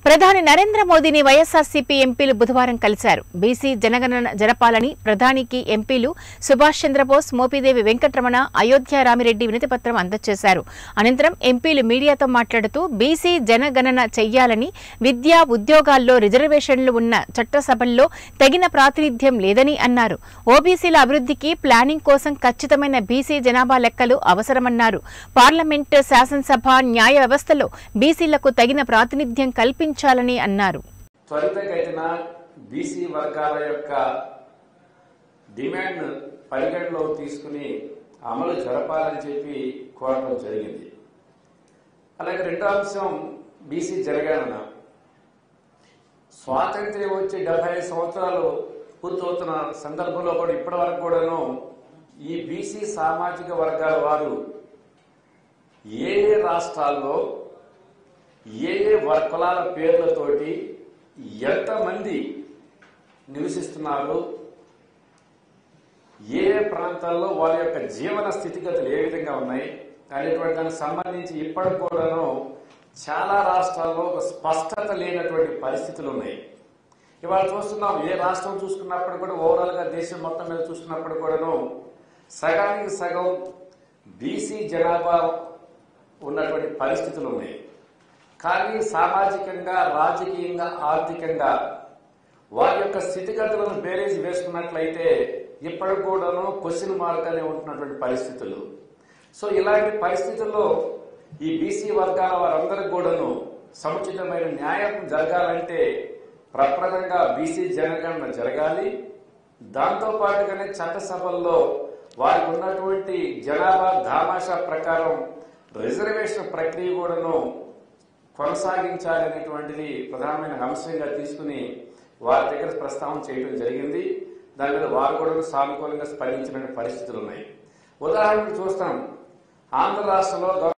ప్రధాని నరేంద్ర మోదీని వైఎస్ఆర్సీపీ ఎంపీలు బుధవారం కలిశారు బీసీ జనగణన జరపాలని ప్రధానికి ఎంపీలు సుభాష్ చంద్రబోస్ మోపిదేవి వెంకటరమణ అయోధ్య రామిరెడ్డి వినతిపత్రం అందజేశారు అనంతరం ఎంపీలు మీడియాతో మాట్లాడుతూ బీసీ జనగణన చెయ్యాలని విద్యా ఉద్యోగాల్లో రిజర్వేషన్లు ఉన్న చట్టసభల్లో తగిన ప్రాతినిధ్యం లేదని అన్నారు ఓబీసీల అభివృద్ధికి ప్లానింగ్ కోసం ఖచ్చితమైన బీసీ జనాభా లెక్కలు అవసరమన్నారు పార్లమెంట్ శాసనసభ న్యాయ వ్యవస్థలో బీసీలకు తగిన ప్రాతినిధ్యం కల్పించాలని అన్నారు త్వరితగతిన బీసీ వర్గాల యొక్క డిమాండ్ పరిగణలోకి తీసుకుని అమలు జరపాలని చెప్పి కోరడం జరిగింది అలాగే రెండో అంశం బీసీ జనగణన స్వాతంత్ర్యం వచ్చి డెబ్బై ఐదు సంవత్సరాలు పూర్తవుతున్న సందర్భంలో కూడా ఇప్పటి వరకు కూడాను ఈ బీసీ సామాజిక వర్గాల వారు ఏ ఏ రాష్ట్రాల్లో ఏ ఏ వ- కులాల పేర్లతోటి ఎంతమంది నివసిస్తున్నారు ఏ ఏ ప్రాంతాల్లో వాళ్ళ యొక్క జీవన స్థితిగతులు ఏ విధంగా ఉన్నాయి అనేటువంటి దానికి సంబంధించి ఇప్పటికి కూడాను చాలా రాష్ట్రాల్లో ఒక స్పష్టత లేనటువంటి పరిస్థితులు ఉన్నాయి ఇవాళ చూస్తున్నాం ఏ రాష్ట్రం చూసుకున్నప్పుడు కూడా ఓవరాల్ గా దేశం మొత్తం మీద చూసుకున్నప్పుడు కూడాను సగానికి సగం బీసీ జనాభా ఉన్నటువంటి పరిస్థితులు ఉన్నాయి కానీ సామాజికంగా రాజకీయంగా ఆర్థికంగా వారి యొక్క స్థితిగతులను బేరేజ్ వేసుకున్నట్లయితే ఇప్పటికి కూడాను క్వశ్చన్ మార్క్ అనే ఉంటున్నటువంటి పరిస్థితులు సో ఇలాంటి పరిస్థితుల్లో ఈ బీసీ వర్గాల వారందరికి కూడాను సముచితమైన న్యాయం జరగాలంటే ప్రప్రదంగా బీసీ జనగణన జరగాలి దాంతో పాటుగానే చట్టసభల్లో వారికి ఉన్నటువంటి జనాభా దామాషా ప్రకారం రిజర్వేషన్ ప్రక్రియ కూడాను కొనసాగించాలనేటువంటిది ప్రధానమైన అంశంగా తీసుకుని వారి దగ్గర ప్రస్తావన చేయడం జరిగింది దాని మీద వారు కూడా సానుకూలంగా స్పందించిన పరిస్థితులు ఉన్నాయి ఉదాహరణకు చూస్తాం ఆంధ్ర రాష్ట్రంలో